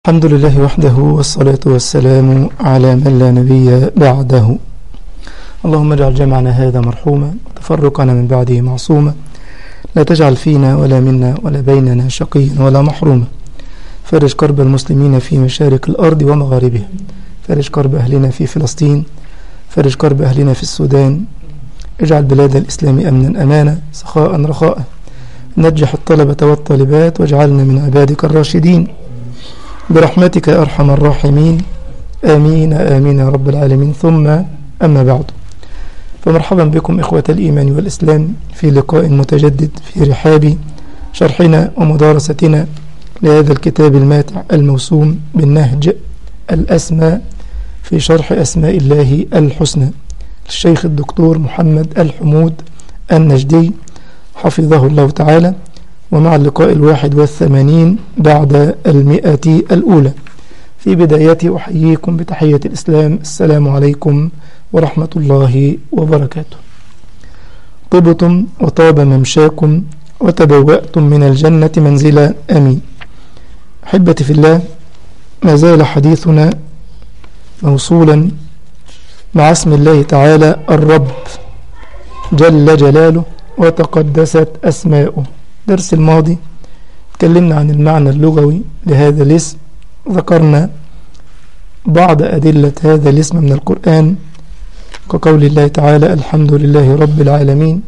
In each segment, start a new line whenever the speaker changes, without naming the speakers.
الحمد لله وحده والصلاة والسلام على من لا نبي بعده اللهم اجعل جمعنا هذا مرحوما وتفرقنا من بعده معصوما لا تجعل فينا ولا منا ولا بيننا شقيا ولا محروما فرج كرب المسلمين في مشارق الأرض ومغاربها فرج كرب أهلنا في فلسطين فرج كرب أهلنا في السودان اجعل بلاد الإسلام أمنا أمانا سخاء رخاء نجح الطلبة والطالبات واجعلنا من عبادك الراشدين برحمتك يا أرحم الراحمين آمين آمين يا رب العالمين ثم أما بعد فمرحبا بكم إخوة الإيمان والإسلام في لقاء متجدد في رحاب شرحنا ومدارستنا لهذا الكتاب الماتع الموسوم بالنهج الأسمى في شرح أسماء الله الحسنى الشيخ الدكتور محمد الحمود النجدي حفظه الله تعالى ومع اللقاء الواحد والثمانين بعد المئة الأولى في بدايته أحييكم بتحية الإسلام السلام عليكم ورحمة الله وبركاته طبتم وطاب ممشاكم وتبوأتم من الجنة منزلا أمين أحبتي في الله ما زال حديثنا موصولا مع اسم الله تعالى الرب جل جلاله وتقدست أسماؤه الدرس الماضي تكلمنا عن المعنى اللغوي لهذا الاسم ذكرنا بعض أدلة هذا الاسم من القرآن كقول الله تعالى الحمد لله رب العالمين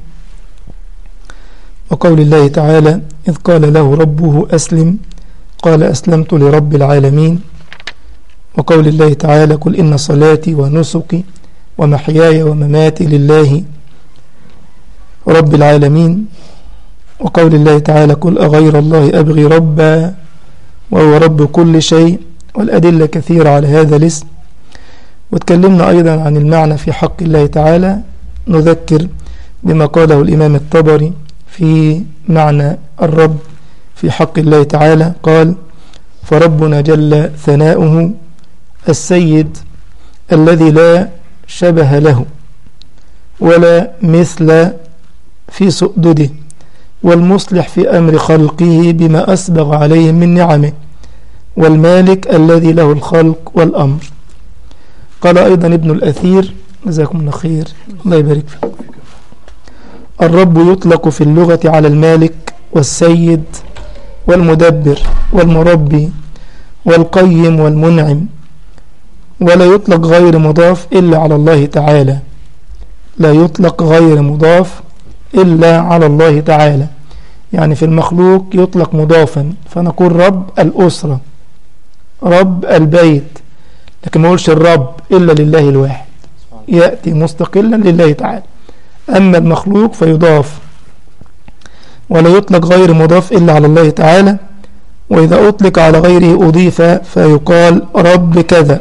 وقول الله تعالى إذ قال له ربه أسلم قال أسلمت لرب العالمين وقول الله تعالى قل إن صلاتي ونسكي ومحياي ومماتي لله رب العالمين وقول الله تعالى قل أغير الله أبغي ربا وهو رب كل شيء والأدلة كثيرة على هذا الاسم وتكلمنا أيضا عن المعنى في حق الله تعالى نذكر بما قاله الإمام الطبري في معنى الرب في حق الله تعالى قال فربنا جل ثناؤه السيد الذي لا شبه له ولا مثل في سؤدده والمصلح في أمر خلقه بما أسبغ عليهم من نعمه والمالك الذي له الخلق والأمر قال أيضا ابن الأثير جزاكم الله خير الله يبارك فيكم الرب يطلق في اللغة على المالك والسيد والمدبر والمربي والقيم والمنعم ولا يطلق غير مضاف إلا على الله تعالى لا يطلق غير مضاف إلا على الله تعالى يعني في المخلوق يطلق مضافا فنقول رب الأسرة رب البيت لكن ما نقولش الرب إلا لله الواحد يأتي مستقلا لله تعالى أما المخلوق فيضاف ولا يطلق غير مضاف إلا على الله تعالى وإذا أطلق على غيره أضيف فيقال رب كذا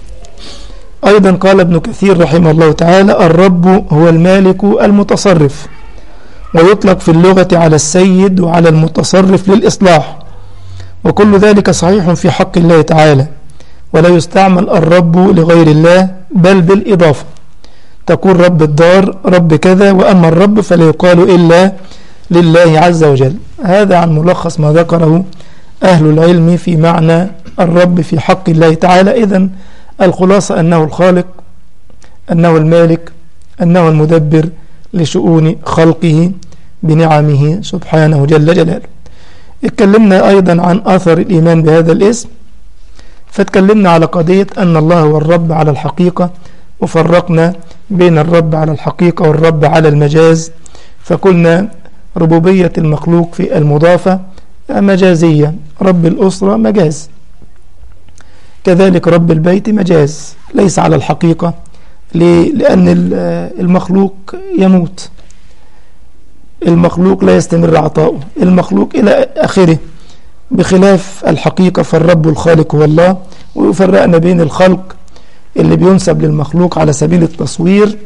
أيضا قال ابن كثير رحمه الله تعالى الرب هو المالك المتصرف ويطلق في اللغة على السيد وعلى المتصرف للإصلاح وكل ذلك صحيح في حق الله تعالى ولا يستعمل الرب لغير الله بل بالإضافة تقول رب الدار رب كذا وأما الرب فلا يقال إلا لله عز وجل هذا عن ملخص ما ذكره أهل العلم في معنى الرب في حق الله تعالى إذن الخلاصة أنه الخالق أنه المالك أنه المدبر لشؤون خلقه بنعمه سبحانه جل جلاله اتكلمنا أيضا عن أثر الإيمان بهذا الاسم فاتكلمنا على قضية أن الله هو الرب على الحقيقة وفرقنا بين الرب على الحقيقة والرب على المجاز فقلنا ربوبية المخلوق في المضافة مجازية رب الأسرة مجاز كذلك رب البيت مجاز ليس على الحقيقة لأن المخلوق يموت المخلوق لا يستمر عطاؤه المخلوق إلى آخره بخلاف الحقيقة فالرب الخالق هو الله ويفرقنا بين الخلق اللي بينسب للمخلوق على سبيل التصوير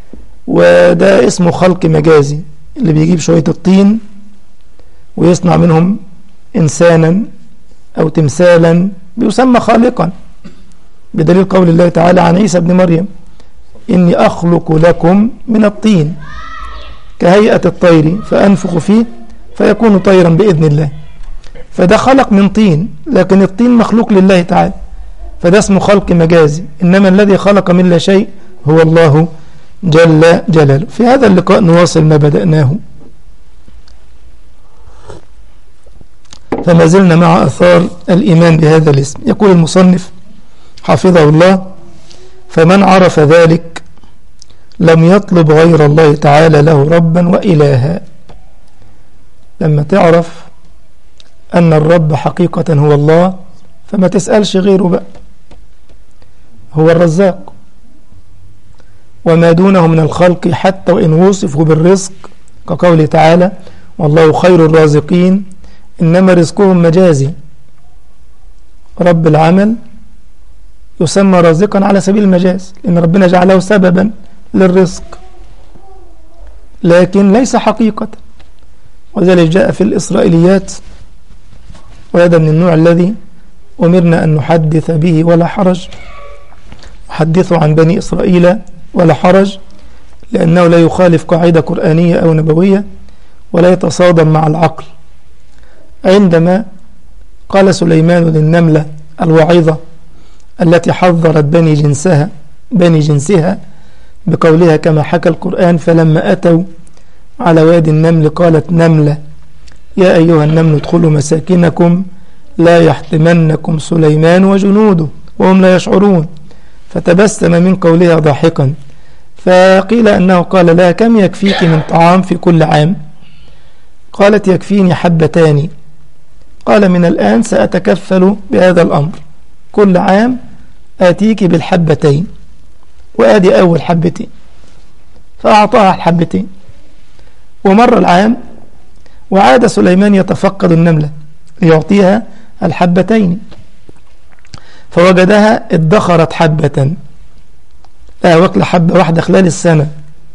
وده اسمه خلق مجازي اللي بيجيب شوية الطين ويصنع منهم إنسانا أو تمثالا بيسمى خالقا بدليل قول الله تعالى عن عيسى بن مريم إني أخلق لكم من الطين كهيئة الطير فأنفخ فيه فيكون طيرا بإذن الله فده خلق من طين لكن الطين مخلوق لله تعالى فده اسمه خلق مجازي إنما الذي خلق من لا شيء هو الله جل جلاله في هذا اللقاء نواصل ما بدأناه فما زلنا مع أثار الإيمان بهذا الاسم يقول المصنف حفظه الله فمن عرف ذلك لم يطلب غير الله تعالى له ربا وإلها لما تعرف أن الرب حقيقة هو الله فما تسألش غيره بقى هو الرزاق وما دونه من الخلق حتى وإن وصفوا بالرزق كقوله تعالى والله خير الرازقين إنما رزقهم مجازي رب العمل يسمى رازقا على سبيل المجاز لأن ربنا جعله سببا للرزق لكن ليس حقيقة وذلك جاء في الإسرائيليات وهذا من النوع الذي أمرنا أن نحدث به ولا حرج حدثوا عن بني إسرائيل ولا حرج لأنه لا يخالف قاعدة قرآنية أو نبوية ولا يتصادم مع العقل عندما قال سليمان للنملة الوعظة التي حذرت بني جنسها بني جنسها بقولها كما حكى القرآن فلما أتوا على وادي النمل قالت نملة يا أيها النمل ادخلوا مساكنكم لا يحتمنكم سليمان وجنوده وهم لا يشعرون فتبسم من قولها ضاحكا فقيل أنه قال لها كم يكفيك من طعام في كل عام قالت يكفيني حبتان قال من الآن سأتكفل بهذا الأمر كل عام آتيك بالحبتين وآدي أول حبتين فأعطاها الحبتين ومر العام وعاد سليمان يتفقد النملة ليعطيها الحبتين فوجدها ادخرت حبة لا وكل حبة واحدة خلال السنة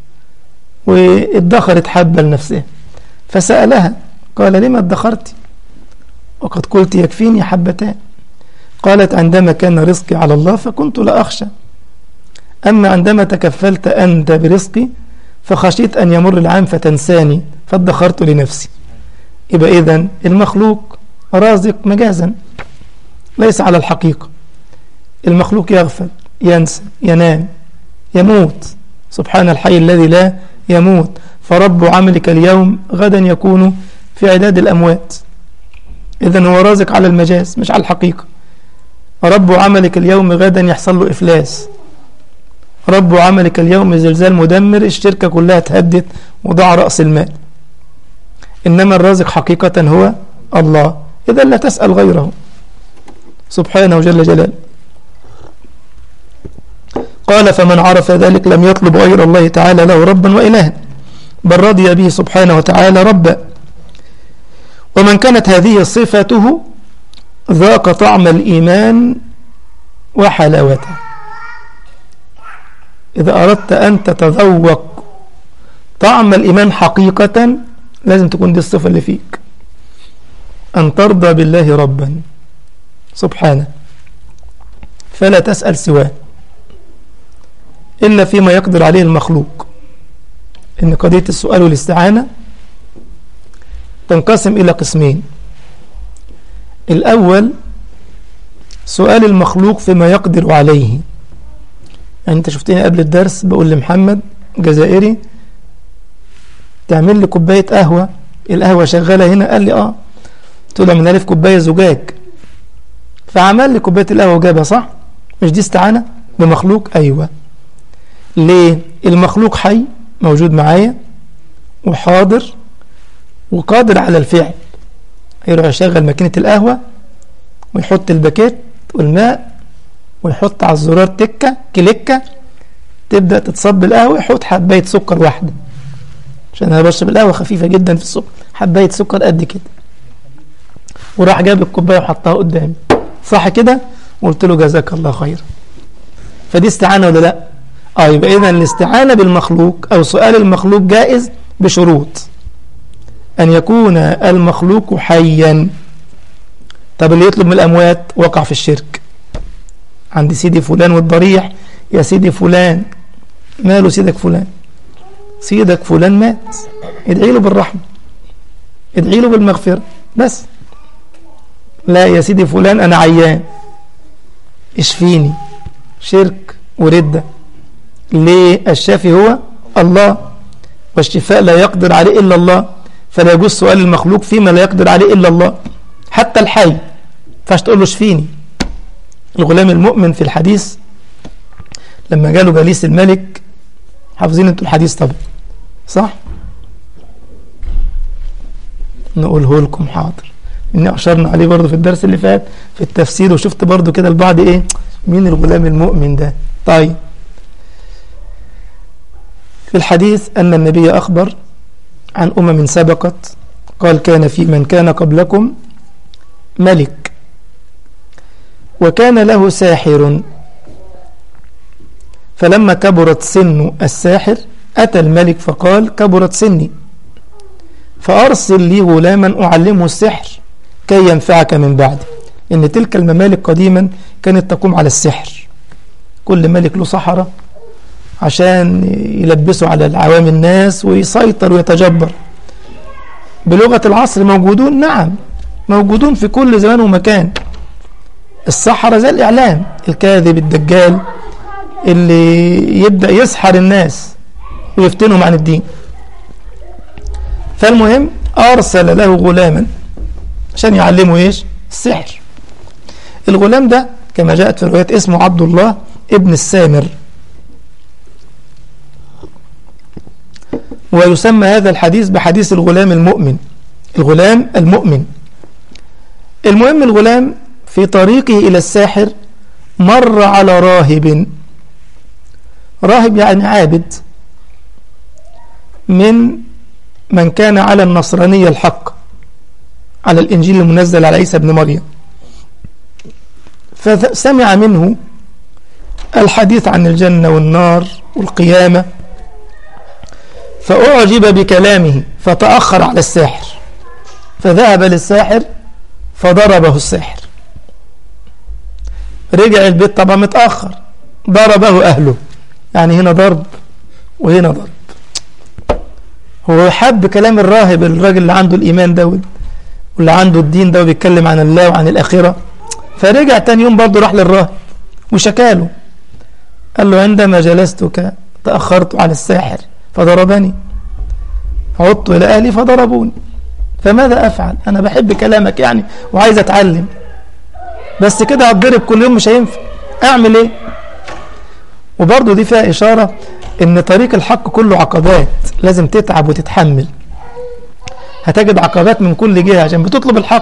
وادخرت حبة لنفسها فسألها قال لما ادخرت وقد قلت يكفيني حبتان قالت عندما كان رزقي على الله فكنت لا أخشى أما عندما تكفلت أنت برزقي فخشيت أن يمر العام فتنساني فادخرت لنفسي يبقى إذن المخلوق رازق مجازا ليس على الحقيقة المخلوق يغفل ينسى ينام يموت سبحان الحي الذي لا يموت فرب عملك اليوم غدا يكون في عداد الأموات إذن هو رازق على المجاز مش على الحقيقة رب عملك اليوم غدا يحصل له إفلاس رب عملك اليوم زلزال مدمر الشركة كلها تهدد وضع رأس المال إنما الرازق حقيقة هو الله إذا لا تسأل غيره سبحانه جل جلاله قال فمن عرف ذلك لم يطلب غير الله تعالى له ربا وإلها بل رضي به سبحانه وتعالى ربا ومن كانت هذه صفته ذاق طعم الإيمان وحلاوته إذا أردت أن تتذوق طعم الإيمان حقيقة لازم تكون دي الصفة اللي فيك أن ترضى بالله ربا سبحانه فلا تسأل سواه إلا فيما يقدر عليه المخلوق إن قضية السؤال والاستعانة تنقسم إلى قسمين الأول سؤال المخلوق فيما يقدر عليه يعني أنت شفتني قبل الدرس بقول لمحمد جزائري تعمل لي كوباية قهوة القهوة شغالة هنا قال لي آه قلت له من ألف كوباية زجاج فعمل لي كوباية القهوة وجابها صح مش دي استعانة بمخلوق أيوة ليه المخلوق حي موجود معايا وحاضر وقادر على الفعل يروح يشغل ماكينة القهوة ويحط الباكيت والماء ويحط على الزرار تكة كليكة تبدأ تتصب القهوة يحط حباية سكر واحدة عشان انا بشرب القهوة خفيفة جدا في السكر حباية سكر قد كده وراح جاب الكوباية وحطها قدامي صح كده وقلت له جزاك الله خير فدي استعانة ولا لا اه يبقى اذا الاستعانة بالمخلوق او سؤال المخلوق جائز بشروط أن يكون المخلوق حيا طب اللي يطلب من الأموات وقع في الشرك عند سيدي فلان والضريح يا سيدي فلان ماله سيدك فلان سيدك فلان مات ادعي له بالرحمة ادعي له بالمغفرة بس لا يا سيدي فلان أنا عيان اشفيني شرك وردة ليه الشافي هو الله والشفاء لا يقدر عليه إلا الله فلا يجوز سؤال المخلوق فيما لا يقدر عليه إلا الله حتى الحي فاش تقول له اشفيني الغلام المؤمن في الحديث لما جاله جليس الملك حافظين انتوا الحديث طبعا صح نقوله لكم حاضر إني أشرنا عليه برضه في الدرس اللي فات في التفسير وشفت برضه كده البعض إيه مين الغلام المؤمن ده طيب في الحديث أن النبي أخبر عن أمم سبقت قال كان في من كان قبلكم ملك وكان له ساحر فلما كبرت سن الساحر أتى الملك فقال كبرت سني فأرسل لي غلاما أعلمه السحر كي ينفعك من بعد إن تلك الممالك قديما كانت تقوم على السحر كل ملك له صحراء عشان يلبسوا على العوام الناس ويسيطر ويتجبر بلغة العصر موجودون نعم موجودون في كل زمان ومكان السحرة زي الإعلام الكاذب الدجال اللي يبدأ يسحر الناس ويفتنهم عن الدين فالمهم أرسل له غلاما عشان يعلمه إيش السحر الغلام ده كما جاءت في الروايات اسمه عبد الله ابن السامر ويسمى هذا الحديث بحديث الغلام المؤمن الغلام المؤمن المهم الغلام في طريقه إلى الساحر مر على راهب راهب يعني عابد من من كان على النصرانية الحق على الإنجيل المنزل على عيسى بن مريم فسمع منه الحديث عن الجنة والنار والقيامة فأعجب بكلامه فتأخر على الساحر فذهب للساحر فضربه الساحر رجع البيت طبعا متأخر ضربه أهله يعني هنا ضرب وهنا ضرب هو حب كلام الراهب الراجل اللي عنده الإيمان ده واللي عنده الدين ده وبيتكلم عن الله وعن الآخرة فرجع تاني يوم برضه راح للراهب وشكاله قال له عندما جلستك تأخرت على الساحر فضربني عدت إلى أهلي فضربوني فماذا أفعل أنا بحب كلامك يعني وعايز أتعلم بس كده هتضرب كل يوم مش هينفع أعمل إيه وبرضه دي فيها إشارة إن طريق الحق كله عقبات لازم تتعب وتتحمل هتجد عقبات من كل جهة عشان بتطلب الحق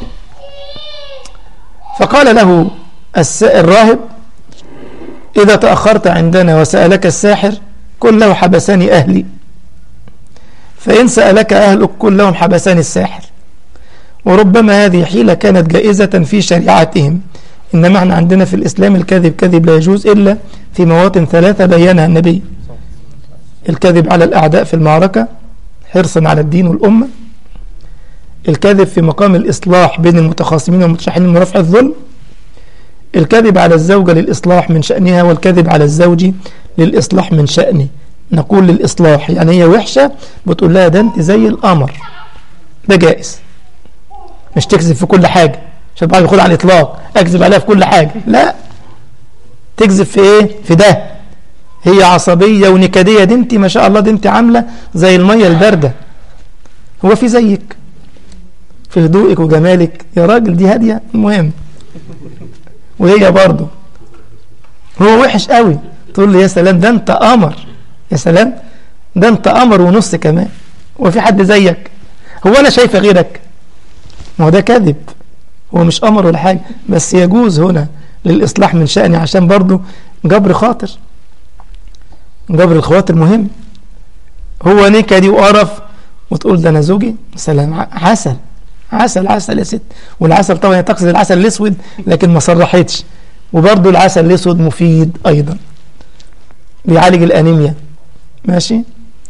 فقال له الراهب إذا تأخرت عندنا وسألك الساحر قل له حبسني أهلي فإن سألك أهلك قل لهم حبسني الساحر وربما هذه حيلة كانت جائزة في شريعتهم إنما احنا عندنا في الإسلام الكذب كذب لا يجوز إلا في مواطن ثلاثة بينها النبي الكذب على الأعداء في المعركة حرصا على الدين والأمة الكذب في مقام الإصلاح بين المتخاصمين والمتشاحنين من رفع الظلم الكذب على الزوجة للإصلاح من شأنها والكذب على الزوج للإصلاح من شأنه نقول للإصلاح يعني هي وحشة بتقول لها ده أنت زي القمر ده جائز مش تكذب في كل حاجة عشان بعض يقول على الإطلاق أكذب عليها في كل حاجة لا تكذب في إيه في ده هي عصبية ونكدية دي انت ما شاء الله دي انت عاملة زي المية الباردة هو في زيك في هدوءك وجمالك يا راجل دي هادية المهم وهي برضه هو وحش قوي تقول لي يا سلام ده انت قمر يا سلام ده انت قمر ونص كمان وفي حد زيك هو انا شايفه غيرك ما هو ده كذب هو مش قمر ولا حاجه بس يجوز هنا للاصلاح من شأني عشان برضه جبر خاطر جبر الخواطر مهم هو نكدي وقرف وتقول ده انا زوجي سلام عسل عسل عسل يا ست والعسل طبعا تقصد العسل الاسود لكن ما صرحتش وبرضه العسل الاسود مفيد ايضا بيعالج الانيميا ماشي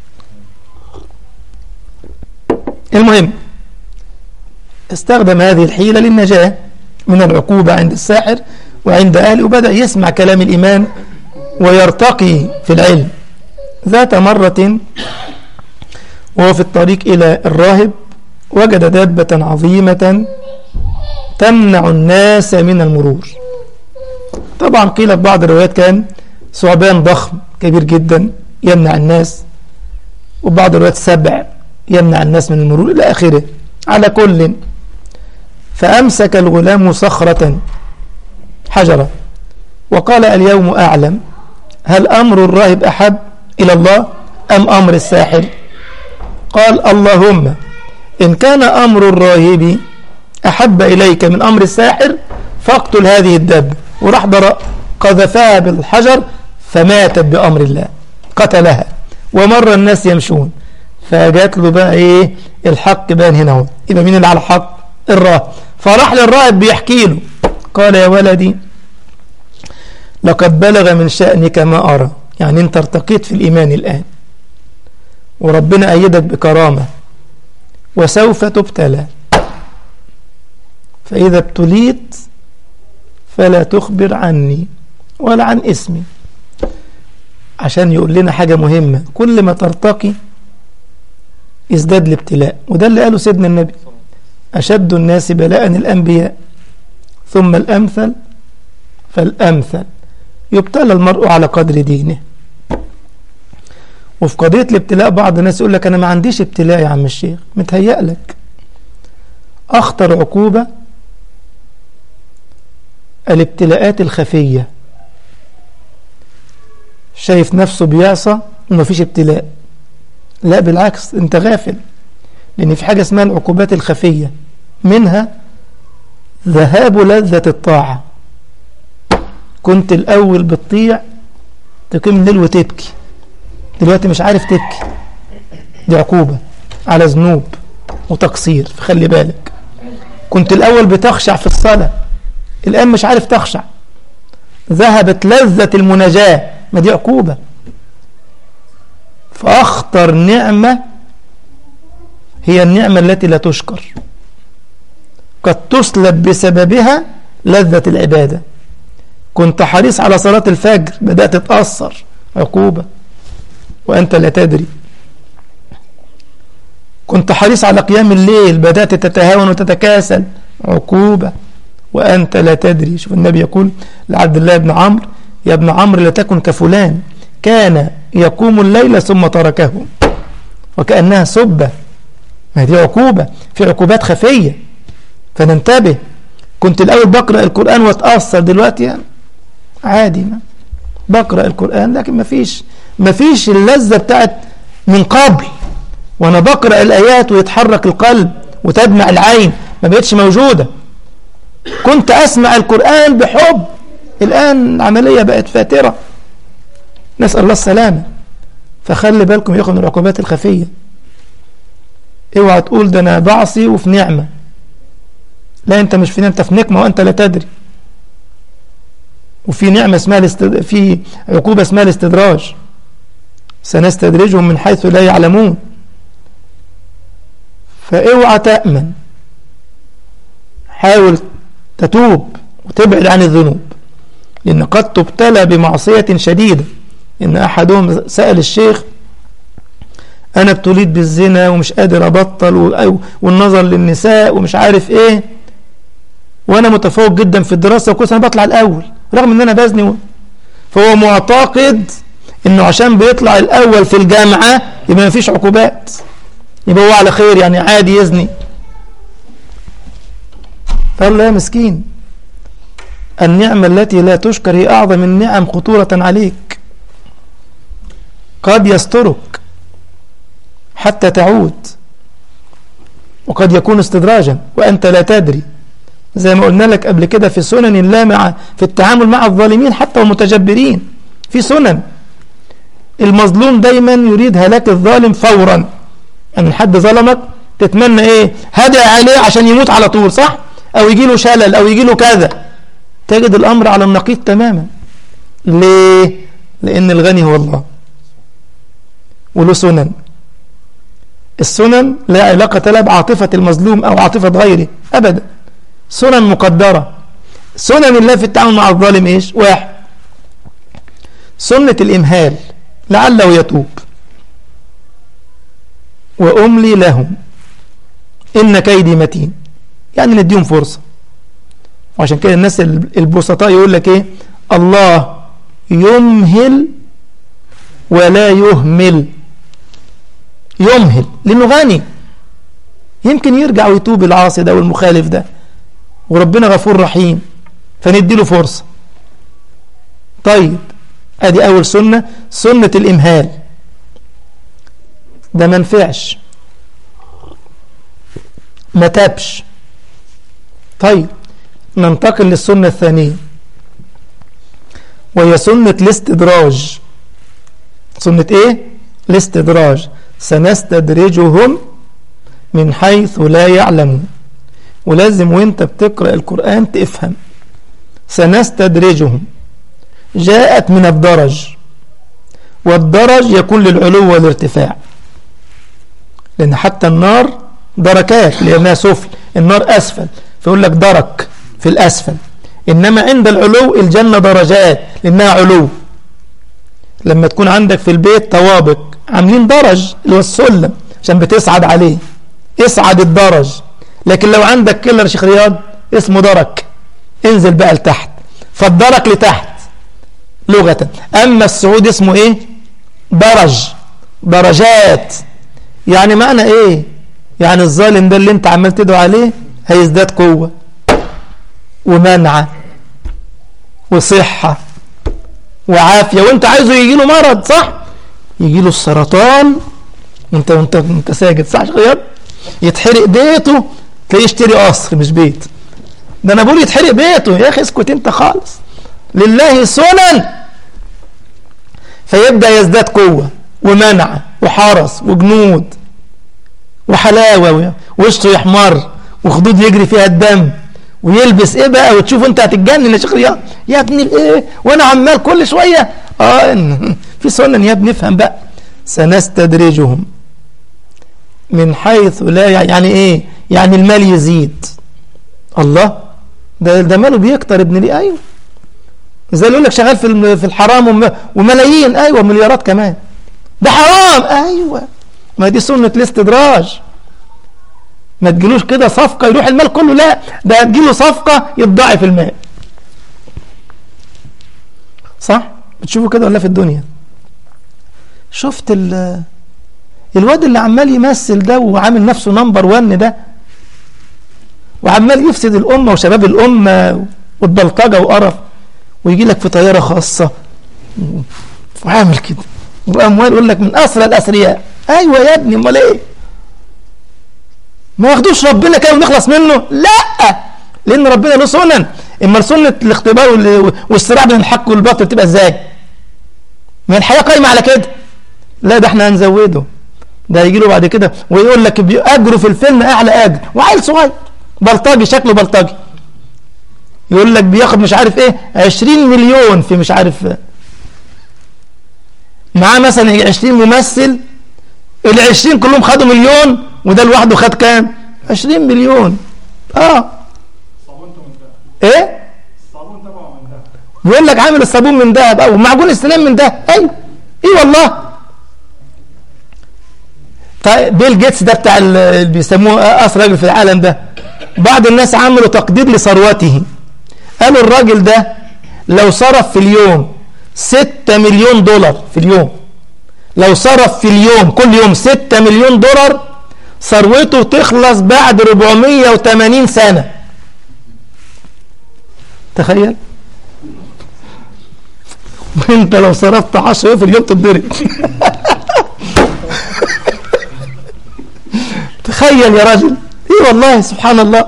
المهم استخدم هذه الحيلة للنجاة من العقوبة عند الساحر وعند أهله وبدأ يسمع كلام الإيمان ويرتقي في العلم ذات مرة وهو في الطريق إلى الراهب وجد دابة عظيمة تمنع الناس من المرور طبعا قيل في بعض الروايات كان ثعبان ضخم كبير جدا يمنع الناس وبعض الروايات سبع يمنع الناس من المرور إلى آخره على كل فأمسك الغلام صخرة حجرة وقال اليوم أعلم هل أمر الراهب أحب إلى الله أم أمر الساحر قال اللهم إن كان أمر الراهب أحب إليك من أمر الساحر فاقتل هذه الدابة وراح قذفها بالحجر فماتت بأمر الله قتلها ومر الناس يمشون فجات له بقى ايه الحق بان هنا هو يبقى مين اللي على الحق الراهب فراح للراهب بيحكي له قال يا ولدي لقد بلغ من شأنك ما أرى يعني انت ارتقيت في الإيمان الآن وربنا أيدك بكرامة وسوف تبتلى فإذا ابتليت فلا تخبر عني ولا عن اسمي عشان يقول لنا حاجة مهمة كل ما ترتقي ازداد الابتلاء وده اللي قاله سيدنا النبي أشد الناس بلاء الأنبياء ثم الأمثل فالأمثل يبتلى المرء على قدر دينه وفي قضية الابتلاء بعض الناس يقول لك أنا ما عنديش ابتلاء يا عم الشيخ متهيأ لك أخطر عقوبة الابتلاءات الخفية شايف نفسه بيعصى ومفيش ابتلاء لا بالعكس انت غافل لأن في حاجة اسمها العقوبات الخفية منها ذهاب لذة الطاعة كنت الأول بتطيع تقيم الليل وتبكي دلوقتي مش عارف تبكي دي عقوبة على ذنوب وتقصير فخلي بالك كنت الأول بتخشع في الصلاة الآن مش عارف تخشع ذهبت لذة المناجاة ما دي عقوبة فأخطر نعمة هي النعمة التي لا تشكر قد تسلب بسببها لذة العبادة كنت حريص على صلاة الفجر بدأت تتأثر عقوبة وأنت لا تدري كنت حريص على قيام الليل بدأت تتهاون وتتكاسل عقوبة وأنت لا تدري شوف النبي يقول لعبد الله بن عمرو يا ابن عمرو لا تكن كفلان كان يقوم الليل ثم تركه وكأنها سبة ما دي عقوبة في عقوبات خفية فننتبه كنت الأول بقرأ القرآن واتأثر دلوقتي يعني عادي ما بقرأ القرآن لكن ما فيش ما فيش اللذة بتاعت من قبل وانا بقرأ الآيات ويتحرك القلب وتدمع العين ما بقتش موجودة كنت أسمع القرآن بحب الآن العملية بقت فاترة نسأل الله السلامة فخلي بالكم ياخد من العقوبات الخفية اوعى تقول ده انا بعصي وفي نعمة لا انت مش في نعمة انت في نقمة وانت لا تدري وفي نعمة اسمها الاستد... في عقوبة اسمها الاستدراج سنستدرجهم من حيث لا يعلمون فاوعى تأمن حاول تتوب وتبعد عن الذنوب لأن قد تبتلى بمعصية شديدة إن أحدهم سأل الشيخ أنا ابتليت بالزنا ومش قادر أبطل والنظر للنساء ومش عارف إيه وأنا متفوق جدا في الدراسة وكل سنة بطلع الأول رغم إن أنا بزني فهو معتقد إنه عشان بيطلع الأول في الجامعة يبقى ما فيش عقوبات يبقى هو على خير يعني عادي يزني قال له يا مسكين النعمة التي لا تشكر هي أعظم النعم خطورة عليك قد يسترك حتى تعود وقد يكون استدراجا وأنت لا تدري زي ما قلنا لك قبل كده في سنن لامعة في التعامل مع الظالمين حتى والمتجبرين في سنن المظلوم دايما يريد هلاك الظالم فورا يعني حد ظلمك تتمنى ايه هدع عليه عشان يموت على طول صح او يجي له شلل او يجي له كذا تجد الامر على النقيض تماما ليه لان الغني هو الله وله سنن السنن لا علاقة لها بعاطفة المظلوم أو عاطفة غيره أبدا سنن مقدرة سنن الله في التعامل مع الظالم إيش واحد سنة الإمهال لعله يتوب وأملي لهم إن كيدي متين يعني نديهم فرصة وعشان كده الناس البسطاء يقول لك ايه الله يمهل ولا يهمل يمهل لانه غني يمكن يرجع ويتوب العاصي ده والمخالف ده وربنا غفور رحيم فنديله فرصة طيب ادي اول سنة سنة الامهال ده ما نفعش ما تابش طيب ننتقل للسنة الثانية وهي سنة الاستدراج سنة ايه الاستدراج سنستدرجهم من حيث لا يعلمون ولازم وانت بتقرأ القرآن تفهم سنستدرجهم جاءت من الدرج والدرج يكون للعلو والارتفاع لأن حتى النار دركات لأنها سفل النار أسفل فيقول لك درك في الأسفل إنما عند العلو الجنة درجات لأنها علو لما تكون عندك في البيت طوابق عاملين درج اللي هو السلم عشان بتصعد عليه اصعد الدرج لكن لو عندك كيلر شيخ رياض اسمه درك انزل بقى لتحت فالدرك لتحت لغة أما الصعود اسمه ايه درج درجات يعني معنى ايه يعني الظالم ده اللي انت عمال تدعو عليه هيزداد قوة ومنعة وصحة وعافية وانت عايزه يجي له مرض صح يجي له السرطان وانت وانت انت ساجد صح غياب يتحرق بيته تلاقيه يشتري قصر مش بيت ده انا بقول يتحرق بيته يا اخي اسكت انت خالص لله سنن فيبدأ يزداد قوة ومنعة وحرس وجنود وحلاوة ووشه يحمر وخدود يجري فيها الدم ويلبس ايه بقى وتشوف انت هتتجنن يا شيخ رياض يا ابني الايه وانا عمال كل شويه اه في سنن يا ابني افهم بقى سنستدرجهم من حيث لا يعني ايه يعني المال يزيد الله ده ده ماله بيكتر ابن لي ايوه زي اللي يقول لك شغال في في الحرام وملايين ايوه مليارات كمان ده حرام ايوه ما دي سنه الاستدراج ما تجيلوش كده صفقة يروح المال كله لا ده هتجيله صفقة يتضاعف المال صح بتشوفوا كده ولا في الدنيا شفت ال الواد اللي عمال يمثل ده وعامل نفسه نمبر ون ده وعمال يفسد الأمة وشباب الأمة والبلطجة وقرف ويجي لك في طيارة خاصة وعامل كده وأموال يقول لك من أسرى الأثرياء أيوة يا ابني أمال إيه ما ياخدوش ربنا كده ونخلص منه لا لان ربنا له سنن اما سنه الاختبار والصراع بين الحق والباطل تبقى ازاي ما الحياه قايمه على كده لا ده احنا هنزوده ده يجي له بعد كده ويقول لك اجره في الفيلم اعلى اجر وعيل صغير بلطجي شكله بلطجي يقول لك بياخد مش عارف ايه 20 مليون في مش عارف معاه مثلا 20 ممثل ال 20 كلهم خدوا مليون وده لوحده خد كام 20 مليون اه ايه بيقول لك عامل الصابون من ذهب او معجون السنان من ذهب ايوه ايه والله طيب بيل جيتس ده بتاع اللي بيسموه اسرى راجل في العالم ده بعض الناس عملوا تقدير لثروته قالوا الراجل ده لو صرف في اليوم 6 مليون دولار في اليوم لو صرف في اليوم كل يوم 6 مليون دولار ثروته تخلص بعد 480 سنة تخيل وانت لو صرفت 10 في اليوم تتضرب تخيل يا راجل ايه والله سبحان الله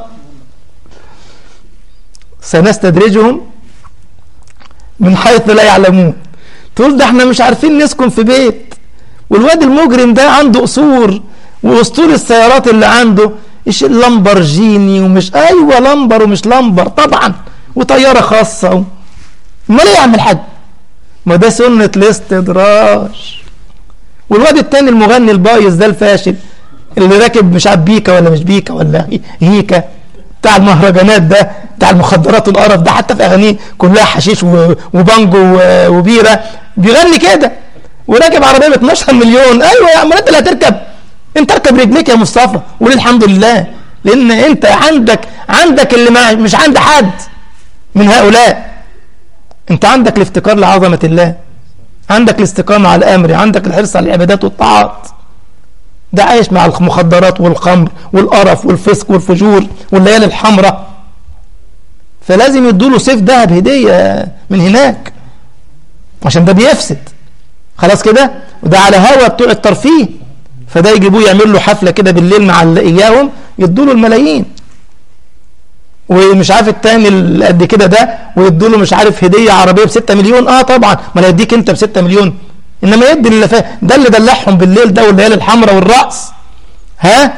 سنستدرجهم من حيث لا يعلمون تقول ده احنا مش عارفين نسكن في بيت والواد المجرم ده عنده قصور واسطول السيارات اللي عنده ايش اللامبرجيني ومش ايوه لمبر ومش لمبر طبعا وطياره خاصه و... امال ايه يعمل حد ما ده سنه الاستدراج والواد التاني المغني البايظ ده الفاشل اللي راكب مش عارف بيكا ولا مش بيكا ولا هيكا بتاع المهرجانات ده بتاع المخدرات والقرف ده حتى في اغانيه كلها حشيش وبانجو وبيره بيغني كده وراكب عربيه ب 12 مليون ايوه يا عم انت اللي هتركب انت اركب رجليك يا مصطفى وقول الحمد لله لان انت عندك عندك اللي ما مش عند حد من هؤلاء انت عندك الافتكار لعظمة الله عندك الاستقامة على الأمر عندك الحرص على العبادات والطاعات ده عايش مع المخدرات والخمر والقرف والفسق والفجور والليالي الحمراء فلازم يدوله سيف ذهب هدية من هناك عشان ده بيفسد خلاص كده وده على هوا بتوع الترفيه فده يجيبوه يعمل له حفلة كده بالليل مع إياهم يدوا له الملايين ومش عارف التاني اللي قد كده ده ويدوا له مش عارف هدية عربية ب 6 مليون اه طبعا ما انا يديك انت ب 6 مليون انما يدي اللي فا... ده اللي دلعهم بالليل ده والليالي الحمراء والرأس ها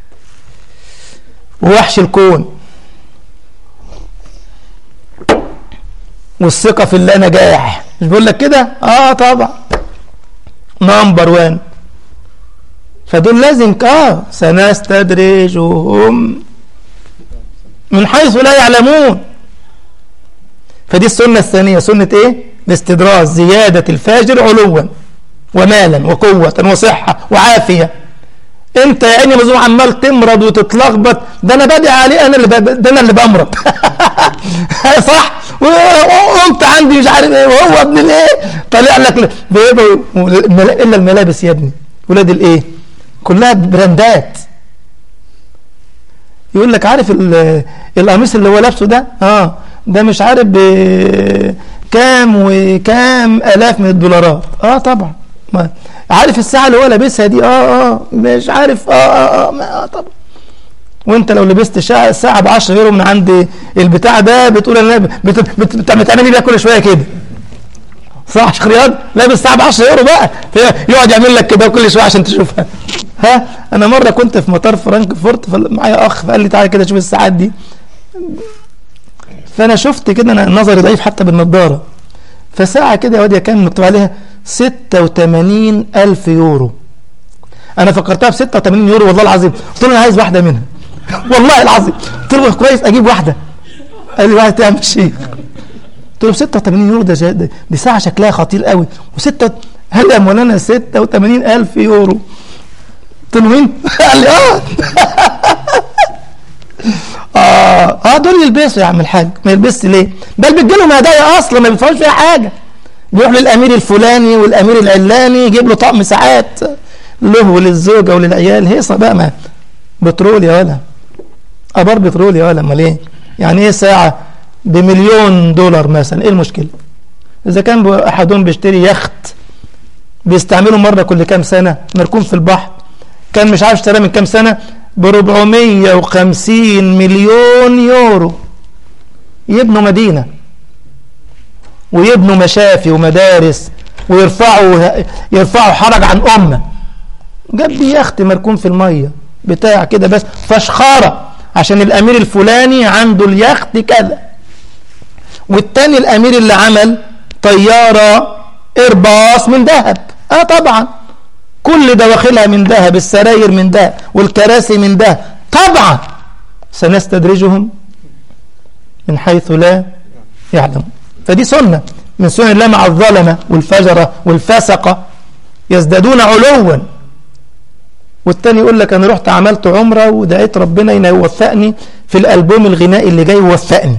ووحش الكون والثقة في الله نجاح مش بقول لك كده اه طبعا نمبر وان فدول لازم اه سنستدرجهم من حيث لا يعلمون فدي السنة الثانية سنة ايه الاستدراج زيادة الفاجر علوا ومالا وقوة وصحة وعافية انت يا عيني مزوم عمال تمرض وتتلخبط ده انا بدعي عليه انا اللي ده انا اللي بمرض صح وقمت عندي مش عارف ايه وهو ابن الايه طالع لك بيضه الا الملابس يا ابني ولاد الايه كلها براندات يقول لك عارف القميص اللي هو لابسه ده اه ده مش عارف كام وكام الاف من الدولارات اه طبعا ما عارف الساعه اللي هو لابسها دي اه اه مش عارف اه اه, آه, آه طبعا وانت لو لبست ساعه ب 10 يورو من عند البتاع ده بتقول انا بت بت بتعملي بيها كل شويه كده صح شيخ رياض لابس ساعه ب 10 يورو بقى يقعد يعمل لك كده كل شويه عشان تشوفها ها انا مره كنت في مطار فرانكفورت معايا اخ فقال لي تعالى كده شوف الساعات دي فانا شفت كده انا نظري ضعيف حتى بالنضاره فساعه كده يا واد كان مكتوب عليها 86 ألف يورو أنا فكرتها ب 86 يورو والله العظيم قلت له أنا عايز واحدة منها والله العظيم قلت له كويس أجيب واحدة قال لي واحدة تعمل الشيخ قلت له ب 86 يورو ده دي ساعة شكلها خطير قوي وستة هل يا مولانا 86 ألف يورو قلت له مين؟ قال لي اه اه اه دول يلبسوا يا عم الحاج ما يلبسش ليه؟ بل بتجي لهم هدايا اصلا ما بيدفعوش فيها حاجه بيروح للامير الفلاني والامير العلاني يجيب له طقم ساعات له وللزوجه وللعيال هيصه بقى ما بترول يا ولا ابار بترول يا ولا امال ايه؟ يعني ايه ساعه بمليون دولار مثلا ايه المشكله؟ اذا كان احدهم بيشتري يخت بيستعمله مره كل كام سنه مركون في البحر كان مش عارف اشتراه من كام سنه ب 450 مليون يورو يبنوا مدينه ويبنوا مشافي ومدارس ويرفعوا يرفعوا حرج عن أمة جاب لي يخت مركون في المية بتاع كده بس فشخارة عشان الأمير الفلاني عنده اليخت كذا والتاني الأمير اللي عمل طيارة إرباص من ذهب آه طبعا كل دواخلها من ذهب السراير من ذهب والكراسي من ذهب طبعا سنستدرجهم من حيث لا يعلمون فدي سنة من سنن الله مع الظلمة والفجرة والفسقة يزدادون علوا والتاني يقول لك أنا رحت عملت عمرة ودعيت ربنا يوفقني في الألبوم الغنائي اللي جاي وفقني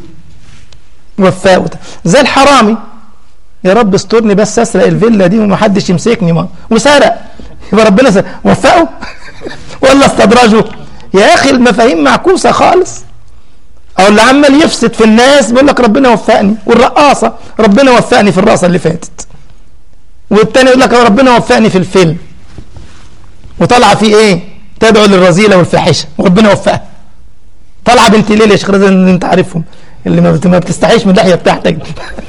وفاء زي الحرامي يا رب استرني بس اسرق الفيلا دي ومحدش يمسكني ما وسرق يبقى ربنا وفقه ولا استدرجه يا اخي المفاهيم معكوسه خالص او اللي عمال يفسد في الناس بيقول لك ربنا وفقني والرقاصه ربنا وفقني في الرقصه اللي فاتت والتاني يقول لك ربنا وفقني في الفيلم وطالعه في ايه تدعو للرذيله والفاحشه وربنا وفقها طالعه بنت ليل يا شيخ رزق انت عارفهم اللي ما بتستحيش من اللحيه بتاعتك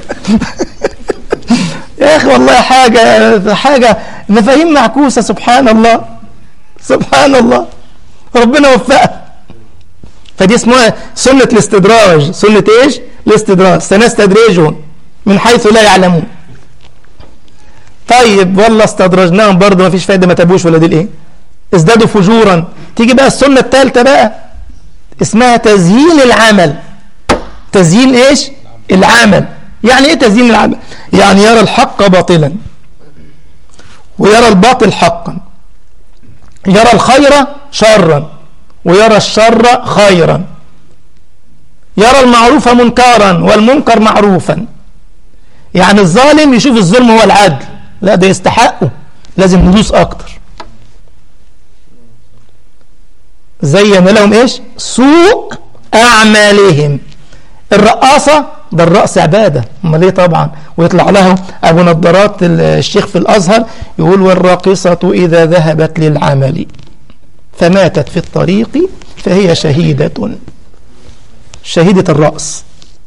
يا اخي والله حاجه حاجه مفاهيم معكوسه سبحان الله سبحان الله ربنا وفقها فدي اسمها سنة الاستدراج سنة ايش الاستدراج سنستدرجهم من حيث لا يعلمون طيب والله استدرجناهم برضه ما فيش فايدة ما تابوش ولا دي الايه ازدادوا فجورا تيجي بقى السنة الثالثة بقى اسمها تزيين العمل تزيين ايش العمل يعني ايه تزيين العمل يعني يرى الحق باطلا ويرى الباطل حقا يرى الخير شرا ويرى الشر خيرا يرى المعروف منكرا والمنكر معروفا يعني الظالم يشوف الظلم هو العدل لا ده يستحقه لازم ندوس اكتر زين لهم ايش سوء اعمالهم الرقاصة ده الرأس عبادة امال ايه طبعا ويطلع له ابو نضارات الشيخ في الازهر يقول والراقصة اذا ذهبت للعمل فماتت في الطريق فهي شهيدة شهيدة الرأس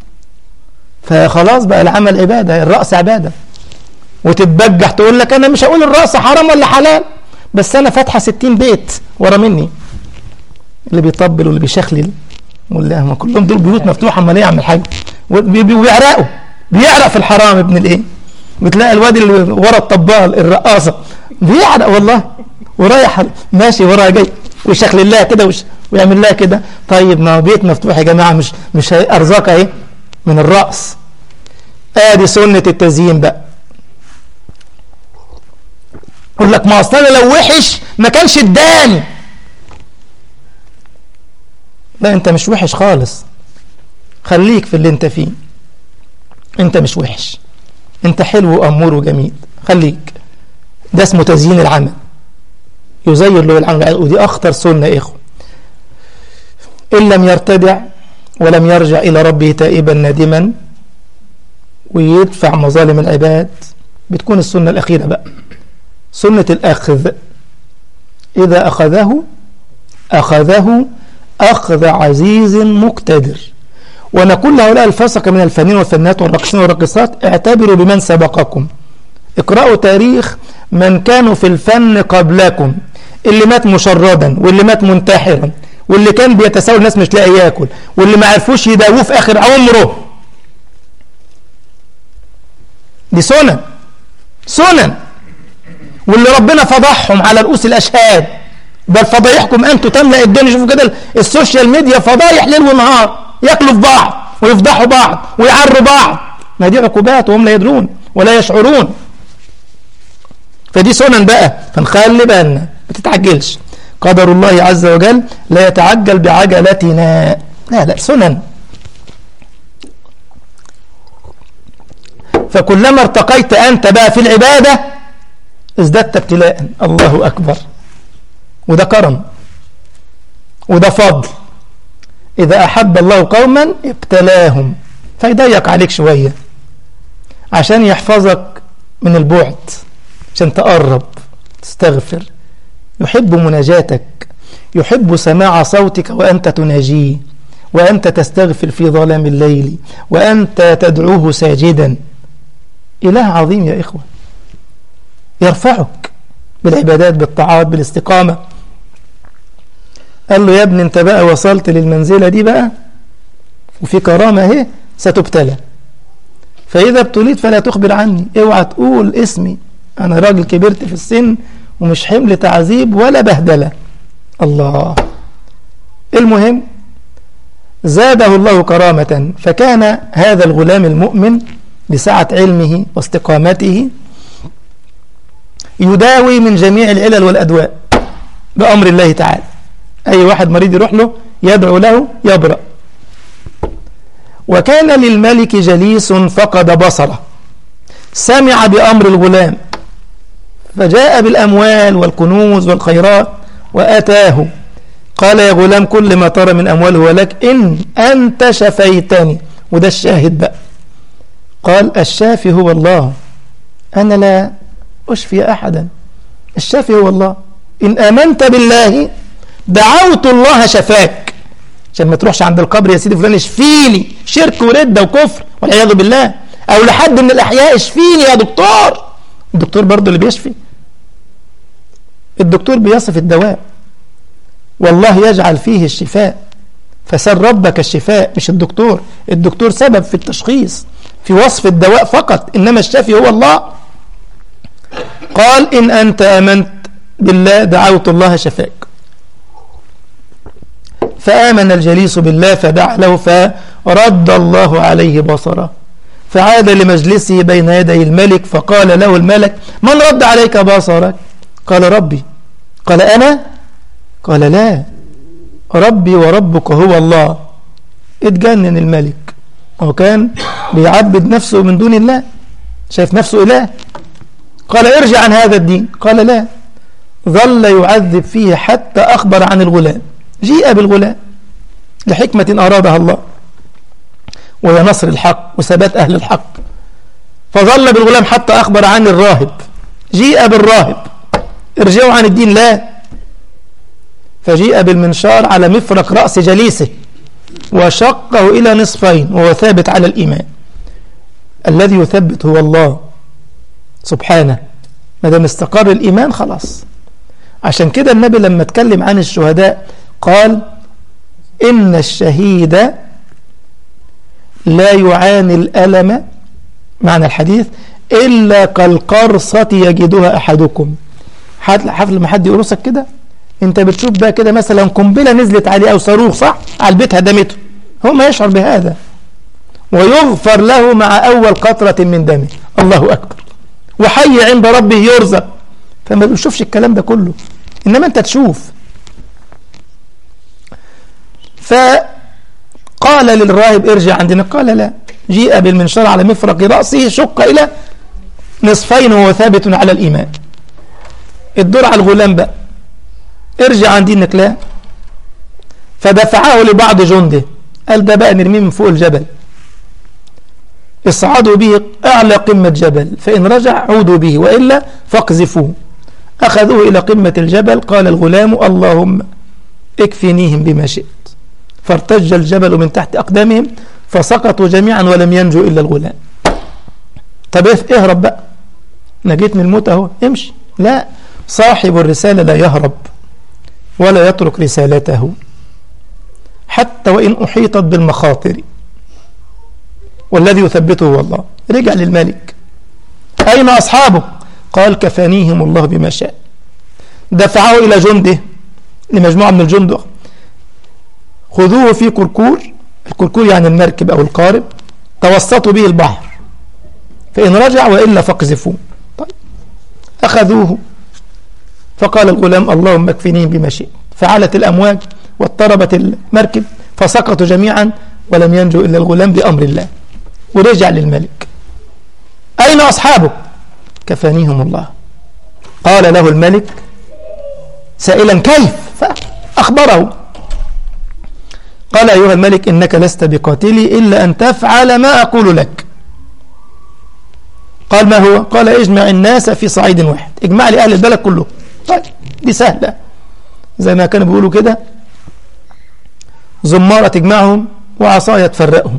فخلاص بقى العمل عبادة الرأس عبادة وتتبجح تقول لك أنا مش هقول الرأس حرام ولا حلال بس أنا فاتحة ستين بيت ورا مني اللي بيطبل واللي بيشخلل واللي هم كلهم دول بيوت مفتوحة امال ايه يعمل حاجة وبيعرقوا بيعرق في الحرام ابن الايه بتلاقي الواد اللي ورا الطبال الرقاصة بيعرق والله ورايح ماشي وراها جاي ويشخلل لها كده وش ويعمل لها كده طيب ما هو بيت مفتوح يا جماعة مش مش أرزاق اهي من الرأس ادي سنة التزيين بقى يقول لك ما اصل انا لو وحش ما كانش اداني لا انت مش وحش خالص خليك في اللي انت فيه انت مش وحش انت حلو وامور وجميل خليك ده اسمه تزيين العمل يزين له العمل ودي اخطر سنة يا اخوه ان لم يرتدع ولم يرجع الى ربه تائبا نادما ويدفع مظالم العباد بتكون السنة الاخيرة بقى سنة الاخذ اذا اخذه اخذه أخذ عزيز مقتدر ونقول لهؤلاء الفسق من الفنين والفنات والراقصين والراقصات اعتبروا بمن سبقكم اقرأوا تاريخ من كانوا في الفن قبلكم اللي مات مشردا واللي مات منتحرا واللي كان بيتساوى الناس مش لاقي ياكل واللي ما عرفوش يداووه في اخر عمره دي سنن سنن واللي ربنا فضحهم على رؤوس الاشهاد بل فضايحكم انتوا تملا الدنيا شوفوا كده السوشيال ميديا فضايح ليل ونهار ياكلوا في بعض ويفضحوا بعض ويعروا بعض ما دي عقوبات وهم لا يدرون ولا يشعرون فدي سنن بقى فنخلي بالنا ما تتعجلش قدر الله عز وجل لا يتعجل بعجلتنا لا لا سنن فكلما ارتقيت أنت بقى في العبادة ازددت ابتلاء الله أكبر وده كرم وده فضل إذا أحب الله قوما ابتلاهم فيضيق عليك شوية عشان يحفظك من البعد عشان تقرب تستغفر يحب مناجاتك يحب سماع صوتك وأنت تناجيه وأنت تستغفر في ظلام الليل وأنت تدعوه ساجدا إله عظيم يا إخوة يرفعك بالعبادات بالطاعات بالاستقامة قال له يا ابني انت بقى وصلت للمنزلة دي بقى وفي كرامة اهي ستبتلى فإذا ابتليت فلا تخبر عني اوعى تقول اسمي أنا راجل كبرت في السن ومش حمل تعذيب ولا بهدلة الله المهم زاده الله كرامة فكان هذا الغلام المؤمن بسعة علمه واستقامته يداوي من جميع العلل والأدواء بأمر الله تعالى أي واحد مريض يروح له يدعو له يبرأ وكان للملك جليس فقد بصره سمع بأمر الغلام فجاء بالأموال والكنوز والخيرات وأتاه قال يا غلام كل ما ترى من أموال هو لك إن أنت شفيتني وده الشاهد بقى قال الشافي هو الله أنا لا أشفي أحدا الشافي هو الله إن آمنت بالله دعوت الله شفاك عشان ما تروحش عند القبر يا سيدي فلان اشفيني شرك وردة وكفر والعياذ بالله أو لحد من الأحياء اشفيني يا دكتور الدكتور برضه اللي بيشفي الدكتور بيصف الدواء والله يجعل فيه الشفاء فسل ربك الشفاء مش الدكتور الدكتور سبب في التشخيص في وصف الدواء فقط إنما الشافي هو الله قال إن أنت آمنت بالله دعوت الله شفاك فآمن الجليس بالله فدعا له فرد الله عليه بصره فعاد لمجلسه بين يدي الملك فقال له الملك من رد عليك بصرك قال ربي قال أنا قال لا ربي وربك هو الله اتجنن الملك هو كان بيعبد نفسه من دون الله شايف نفسه إله قال ارجع عن هذا الدين قال لا ظل يعذب فيه حتى أخبر عن الغلام جيء بالغلام لحكمة أرادها الله وهي نصر الحق وثبات أهل الحق فظل بالغلام حتى أخبر عن الراهب جيء بالراهب ارجعوا عن الدين لا فجيء بالمنشار على مفرق رأس جليسه وشقه إلى نصفين وهو ثابت على الإيمان الذي يثبت هو الله سبحانه ما دام استقر الإيمان خلاص عشان كده النبي لما اتكلم عن الشهداء قال إن الشهيد لا يعاني الألم معنى الحديث إلا كالقرصة يجدها أحدكم حفل ما حد يقرصك كده انت بتشوف بقى كده مثلا قنبلة نزلت عليه أو صاروخ صح على البيت هدمته هو ما يشعر بهذا ويغفر له مع أول قطرة من دمه الله أكبر وحي عند ربه يرزق فما بيشوفش الكلام ده كله إنما أنت تشوف فقال للراهب ارجع عندنا قال لا جيء بالمنشار على مفرق رأسه شق إلى نصفين وهو ثابت على الإيمان الدور على الغلام بقى ارجع عن دينك لا فدفعه لبعض جنده قال ده بقى نرميه من فوق الجبل اصعدوا به أعلى قمة جبل فإن رجع عودوا به وإلا فاقذفوه أخذوه إلى قمة الجبل قال الغلام اللهم اكفنيهم بما شئت فارتج الجبل من تحت أقدامهم فسقطوا جميعا ولم ينجو إلا الغلام طب اهرب بقى نجيت من الموت اهو امشي لا صاحب الرسالة لا يهرب ولا يترك رسالته حتى وإن أحيطت بالمخاطر والذي يثبته هو الله رجع للملك أين أصحابه قال كفانيهم الله بما شاء دفعه إلى جنده لمجموعة من الجند خذوه في كركور الكركور يعني المركب أو القارب توسطوا به البحر فإن رجع وإلا فاقذفوه طيب أخذوه فقال الغلام اللهم اكفنيهم بما شئت فعلت الأمواج واضطربت المركب فسقطوا جميعا ولم ينجو إلا الغلام بأمر الله ورجع للملك أين أصحابه كفانيهم الله قال له الملك سائلا كيف فأخبره قال أيها الملك إنك لست بقاتلي إلا أن تفعل ما أقول لك قال ما هو قال اجمع الناس في صعيد واحد اجمع لي أهل البلد كله طيب دي سهلة زي ما كانوا بيقولوا كده زمارة تجمعهم وعصاية تفرقهم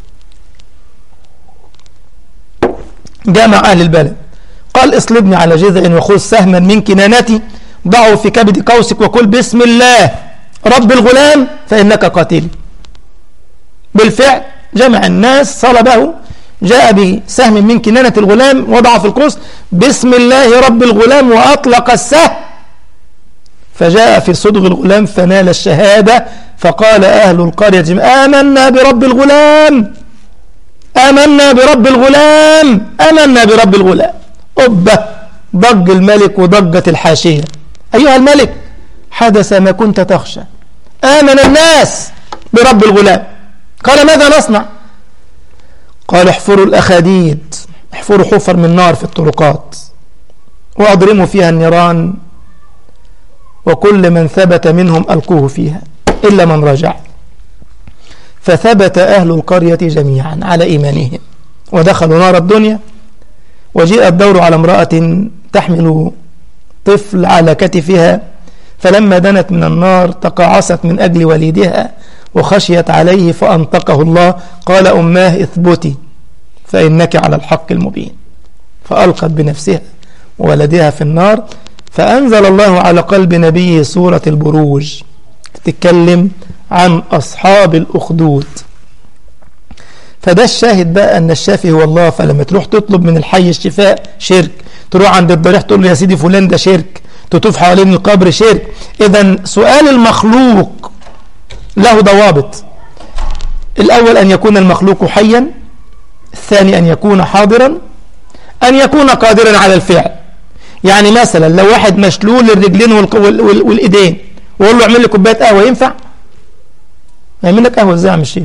جمع أهل البلد قال اصلبني على جذع وخذ سهما من كنانتي ضعه في كبد قوسك وقل بسم الله رب الغلام فإنك قاتل بالفعل جمع الناس صلبه جاء بسهم من كنانة الغلام وضع في القوس بسم الله رب الغلام وأطلق السهم فجاء في صدغ الغلام فنال الشهادة فقال أهل القرية آمنا برب الغلام آمنا برب الغلام آمنا برب الغلام أبة ضج الملك وضجت الحاشية أيها الملك حدث ما كنت تخشى آمن الناس برب الغلام قال ماذا نصنع قال احفروا الأخاديد احفروا حفر من نار في الطرقات وأضرموا فيها النيران وكل من ثبت منهم ألقوه فيها إلا من رجع فثبت أهل القرية جميعا على إيمانهم ودخلوا نار الدنيا وجيء الدور على امرأة تحمل طفل على كتفها فلما دنت من النار تقاعست من أجل وليدها وخشيت عليه فأنطقه الله قال أماه اثبتي فإنك على الحق المبين فألقت بنفسها وولدها في النار فأنزل الله على قلب نبيه سورة البروج تتكلم عن أصحاب الأخدود فده الشاهد بقى أن الشافي هو الله فلما تروح تطلب من الحي الشفاء شرك تروح عند الضريح تقول له يا سيدي فلان ده شرك تطوف حوالين القبر شرك إذا سؤال المخلوق له ضوابط الأول أن يكون المخلوق حيا الثاني أن يكون حاضرا أن يكون قادرا على الفعل يعني مثلا لو واحد مشلول الرجلين والإيدين وقول له اعمل لي كوبايه قهوه ينفع؟ يعمل لك قهوه ازاي يا عم الشيخ؟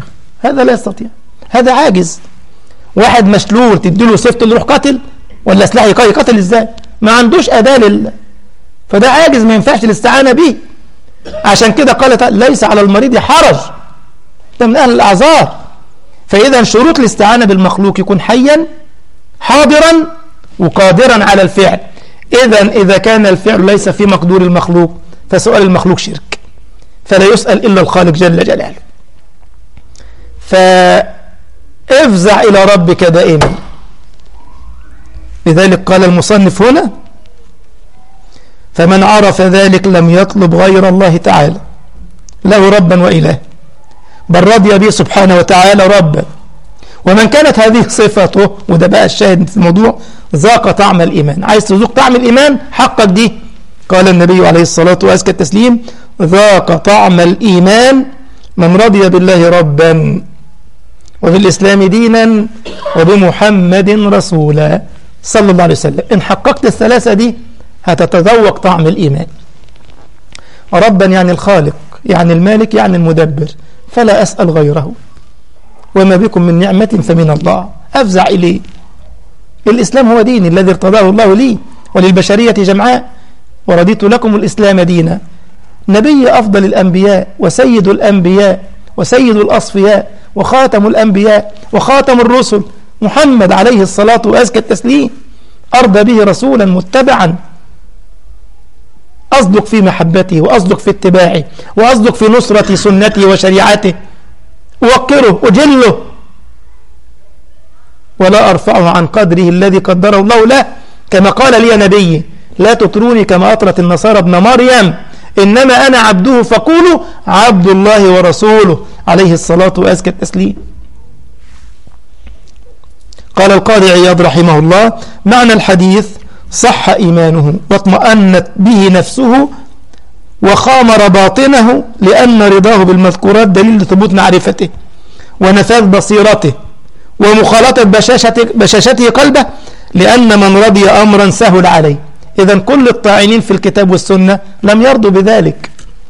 هذا لا يستطيع هذا عاجز واحد مشلول تديله سيف تقول له روح قاتل ولا سلاح يقاتل ازاي ما عندوش اداه لل فده عاجز ما ينفعش الاستعانه به عشان كده قالت ليس على المريض حرج ده من اهل الاعذار فاذا شروط الاستعانه بالمخلوق يكون حيا حاضرا وقادرا على الفعل اذا اذا كان الفعل ليس في مقدور المخلوق فسؤال المخلوق شرك فلا يسأل إلا الخالق جل جلاله فافزع إلى ربك دائما لذلك قال المصنف هنا فمن عرف ذلك لم يطلب غير الله تعالى له ربا وإله بل رضي به سبحانه وتعالى ربا ومن كانت هذه صفته وده بقى الشاهد في الموضوع ذاق طعم الإيمان عايز تذوق طعم الإيمان حقك دي قال النبي عليه الصلاة وأزكى التسليم ذاق طعم الإيمان من رضي بالله ربا وبالإسلام دينا وبمحمد رسولا صلى الله عليه وسلم إن حققت الثلاثة دي هتتذوق طعم الإيمان ربا يعني الخالق يعني المالك يعني المدبر فلا أسأل غيره وما بكم من نعمة فمن الله أفزع إليه الإسلام هو دين الذي ارتضاه الله لي وللبشرية جمعاء ورضيت لكم الإسلام دينا نبي أفضل الأنبياء وسيد الأنبياء وسيد الأصفياء وخاتم الأنبياء وخاتم الرسل محمد عليه الصلاة وأزكى التسليم أرضى به رسولا متبعا أصدق في محبته وأصدق في اتباعه وأصدق في نصرة سنته وشريعته أوقره أجله ولا أرفعه عن قدره الذي قدره الله له كما قال لي نبي لا تطروني كما أطرت النصارى ابن مريم إنما أنا عبده فقولوا عبد الله ورسوله عليه الصلاة وأزكى التسليم قال القاضي عياض رحمه الله معنى الحديث صح إيمانه واطمأنت به نفسه وخامر باطنه لأن رضاه بالمذكورات دليل لثبوت معرفته ونفاذ بصيرته ومخالطة بشاشته, بشاشته قلبه لأن من رضي أمرا سهل عليه إذا كل الطاعنين في الكتاب والسنة لم يرضوا بذلك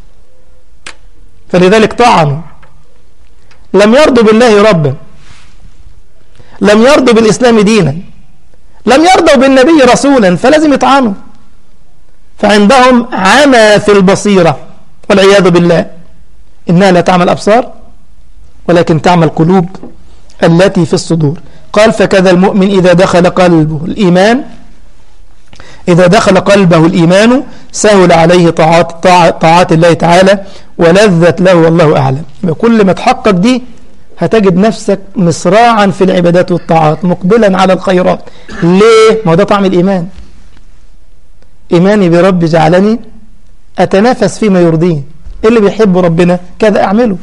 فلذلك طعنوا لم يرضوا بالله ربا لم يرضوا بالإسلام دينا لم يرضوا بالنبي رسولا فلازم يطعنوا فعندهم عمى في البصيرة والعياذ بالله إنها لا تعمل أبصار ولكن تعمل قلوب التي في الصدور قال فكذا المؤمن إذا دخل قلبه الإيمان إذا دخل قلبه الإيمان سهل عليه طاعات, طاعات الله تعالى ولذت له والله أعلم كل ما تحقق دي هتجد نفسك مصراعا في العبادات والطاعات مقبلا على الخيرات ليه؟ ما ده طعم الإيمان إيماني برب جعلني أتنافس فيما يرضيه إيه اللي بيحب ربنا كذا أعمله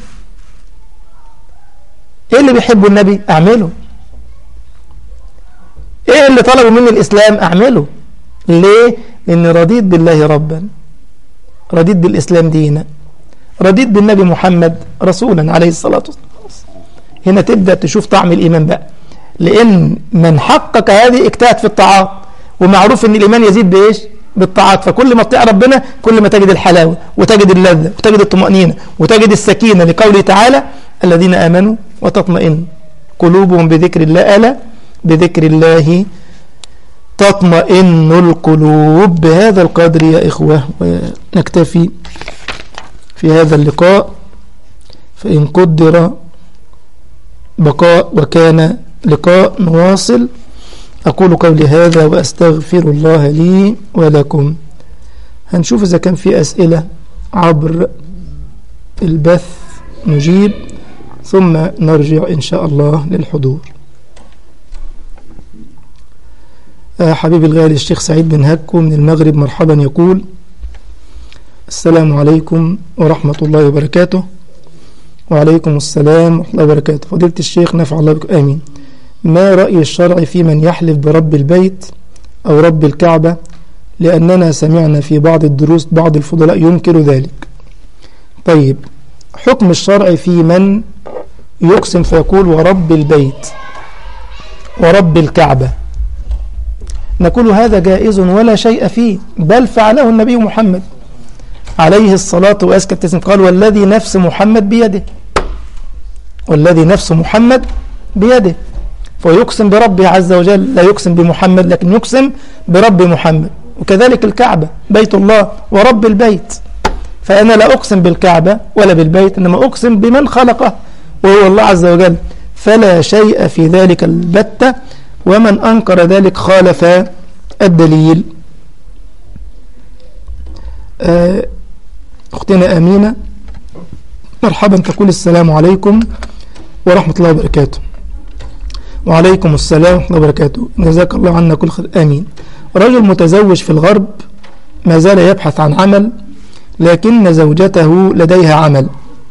إيه اللي بيحبه النبي أعمله إيه اللي طلبوا مني الإسلام أعمله ليه؟ لأن رضيت بالله ربا رضيت بالإسلام دينا رضيت بالنبي محمد رسولا عليه الصلاة والسلام هنا تبدأ تشوف طعم الإيمان بقى لأن من حقق هذه اجتهد في الطاعات ومعروف أن الإيمان يزيد بإيش؟ بالطاعات فكل ما تطيع ربنا كل ما تجد الحلاوة وتجد اللذة وتجد الطمأنينة وتجد السكينة لقوله تعالى الذين آمنوا وتطمئن قلوبهم بذكر الله ألا بذكر الله تطمئن القلوب بهذا القدر يا إخوة ونكتفي في هذا اللقاء فإن قدر بقاء وكان لقاء نواصل أقول قولي هذا وأستغفر الله لي ولكم هنشوف إذا كان في أسئلة عبر البث نجيب ثم نرجع إن شاء الله للحضور حبيبي الغالي الشيخ سعيد بن هكو من المغرب مرحبا يقول السلام عليكم ورحمة الله وبركاته وعليكم السلام ورحمة الله وبركاته فضيلة الشيخ نفع الله بكم آمين ما رأي الشرع في من يحلف برب البيت أو رب الكعبة لأننا سمعنا في بعض الدروس بعض الفضلاء ينكر ذلك طيب حكم الشرع في من يقسم فيقول ورب البيت ورب الكعبة نقول هذا جائز ولا شيء فيه بل فعله النبي محمد عليه الصلاة وأزكى التسليم قال والذي نفس محمد بيده والذي نفس محمد بيده فيقسم بربه عز وجل لا يقسم بمحمد لكن يقسم برب محمد وكذلك الكعبة بيت الله ورب البيت فأنا لا أقسم بالكعبة ولا بالبيت إنما أقسم بمن خلقه وهو الله عز وجل فلا شيء في ذلك البتة ومن أنكر ذلك خالف الدليل آه، أختنا أمينة مرحبا تقول السلام عليكم ورحمة الله وبركاته وعليكم السلام ورحمة الله وبركاته جزاك الله عنا كل خير آمين رجل متزوج في الغرب ما زال يبحث عن عمل لكن زوجته لديها عمل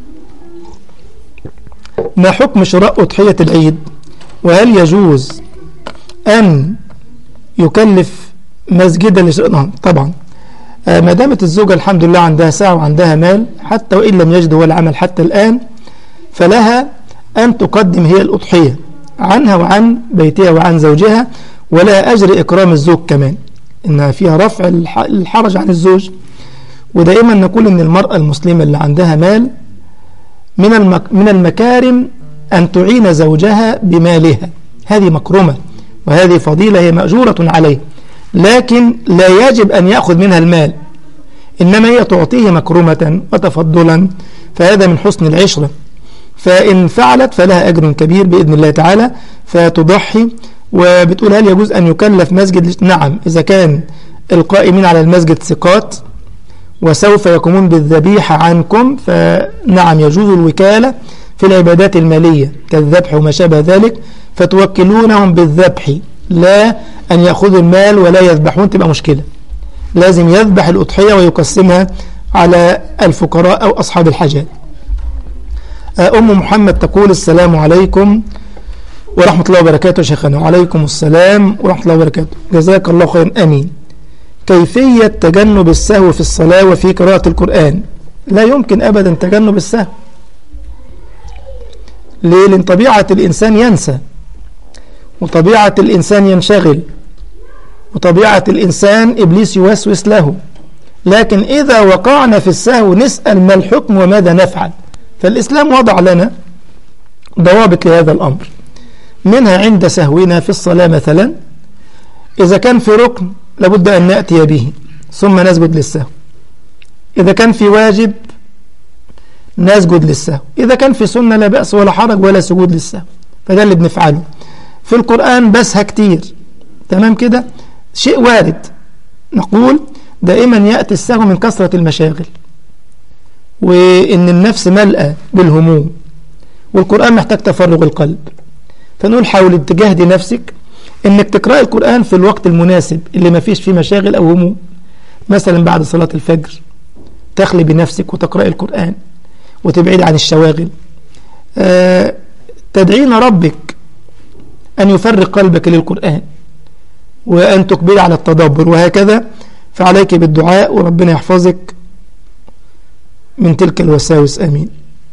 ما حكم شراء أضحية العيد وهل يجوز أن يكلف مسجدا لشراء نعم طبعا آه، ما دامت الزوجة الحمد لله عندها ساعة وعندها مال حتى وإن لم يجد هو العمل حتى الآن فلها أن تقدم هي الأضحية عنها وعن بيتها وعن زوجها ولا أجر إكرام الزوج كمان إنها فيها رفع الحرج عن الزوج ودائما نقول إن المرأة المسلمة اللي عندها مال من المك من المكارم أن تعين زوجها بمالها هذه مكرمة وهذه فضيلة هي مأجورة عليه لكن لا يجب أن يأخذ منها المال إنما هي تعطيه مكرمة وتفضلا فهذا من حسن العشرة فإن فعلت فلها أجر كبير بإذن الله تعالى فتضحي وبتقول هل يجوز أن يكلف مسجد نعم إذا كان القائمين على المسجد ثقات وسوف يقومون بالذبيحة عنكم فنعم يجوز الوكالة في العبادات المالية كالذبح وما شابه ذلك فتوكلونهم بالذبح لا أن يأخذوا المال ولا يذبحون تبقى مشكلة لازم يذبح الأضحية ويقسمها على الفقراء أو أصحاب الحاجات أم محمد تقول السلام عليكم ورحمة الله وبركاته شيخنا وعليكم السلام ورحمة الله وبركاته جزاك الله خيرا أمين كيفية تجنب السهو في الصلاة وفي قراءة القرآن لا يمكن أبدا تجنب السهو ليه لأن طبيعة الإنسان ينسى وطبيعة الإنسان ينشغل وطبيعة الإنسان إبليس يوسوس له لكن إذا وقعنا في السهو نسأل ما الحكم وماذا نفعل فالإسلام وضع لنا ضوابط لهذا الأمر منها عند سهونا في الصلاة مثلا إذا كان في ركن لابد أن نأتي به ثم نسجد للسهو إذا كان في واجب نسجد للسهو إذا كان في سنة لا بأس ولا حرج ولا سجود للسهو فده اللي بنفعله في القرآن بسها كتير تمام كده شيء وارد نقول دائما يأتي السهو من كثرة المشاغل وإن النفس ملأة بالهموم والقرآن محتاج تفرغ القلب فنقول حاول تجاهدي نفسك انك تقرأ القرآن في الوقت المناسب اللي ما فيش فيه مشاغل او هموم مثلا بعد صلاة الفجر تخلي بنفسك وتقرأ القرآن وتبعد عن الشواغل آه تدعين ربك أن يفرق قلبك للقرآن وأن تقبل على التدبر وهكذا فعليك بالدعاء وربنا يحفظك من تلك الوساوس أمين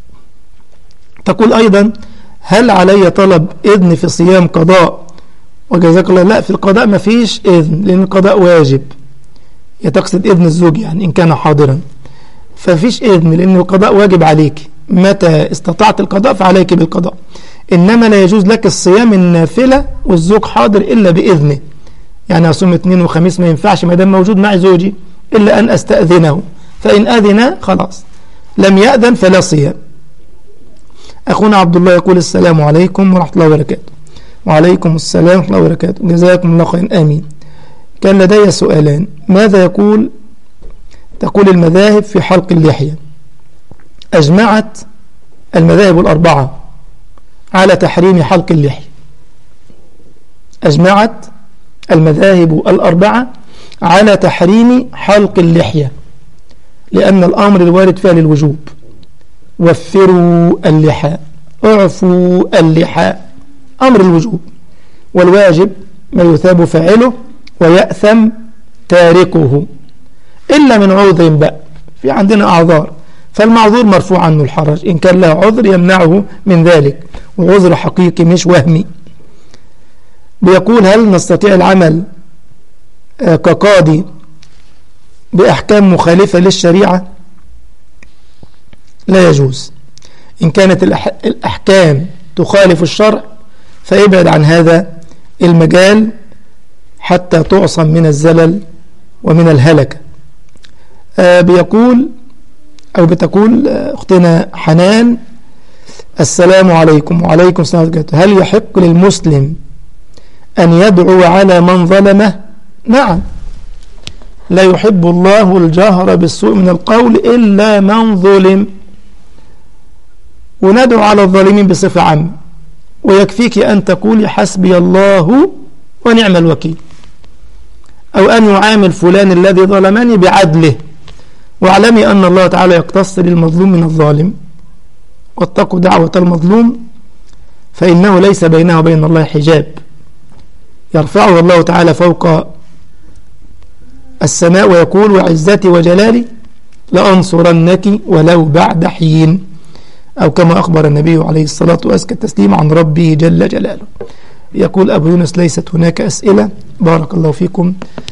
تقول أيضا هل علي طلب إذن في صيام قضاء وجزاك الله لا في القضاء ما فيش إذن لأن القضاء واجب يتقصد إذن الزوج يعني إن كان حاضرا ففيش إذن لأن القضاء واجب عليك متى استطعت القضاء فعليك بالقضاء إنما لا يجوز لك الصيام النافلة والزوج حاضر إلا بإذنه يعني أصوم اثنين وخميس ما ينفعش ما دام موجود معي زوجي إلا أن أستأذنه فإن أذن خلاص لم يأذن فلا صيام أخونا عبد الله يقول السلام عليكم ورحمة الله وبركاته وعليكم السلام ورحمة الله وبركاته جزاكم الله خيرا آمين كان لدي سؤالان ماذا يقول تقول المذاهب في حلق اللحية أجمعت المذاهب الأربعة على تحريم حلق اللحية أجمعت المذاهب الأربعة على تحريم حلق اللحية لأن الأمر الوارد فيها للوجوب وفروا اللحى اعفوا اللحى أمر الوجوب والواجب ما يثاب فاعله ويأثم تاركه إلا من عذر بقى في عندنا أعذار فالمعذور مرفوع عنه الحرج إن كان له عذر يمنعه من ذلك وعذر حقيقي مش وهمي بيقول هل نستطيع العمل آه، كقاضي بأحكام مخالفة للشريعة لا يجوز إن كانت الأحكام تخالف الشرع فابعد عن هذا المجال حتى تعصم من الزلل ومن الهلكة آه بيقول أو بتقول أختنا حنان السلام عليكم وعليكم السلام عليكم هل يحق للمسلم أن يدعو على من ظلمه نعم لا يحب الله الجهر بالسوء من القول إلا من ظلم وندعو على الظالمين بصفة عامة ويكفيك أن تقولي حسبي الله ونعم الوكيل أو أن يعامل فلان الذي ظلمني بعدله واعلمي أن الله تعالى يقتص للمظلوم من الظالم واتقوا دعوة المظلوم فإنه ليس بينه وبين الله حجاب يرفعه الله تعالى فوق السماء ويقول وعزتي وجلالي لأنصرنك ولو بعد حين أو كما أخبر النبي عليه الصلاة وأزكى التسليم عن ربه جل جلاله يقول أبو يونس ليست هناك أسئلة بارك الله فيكم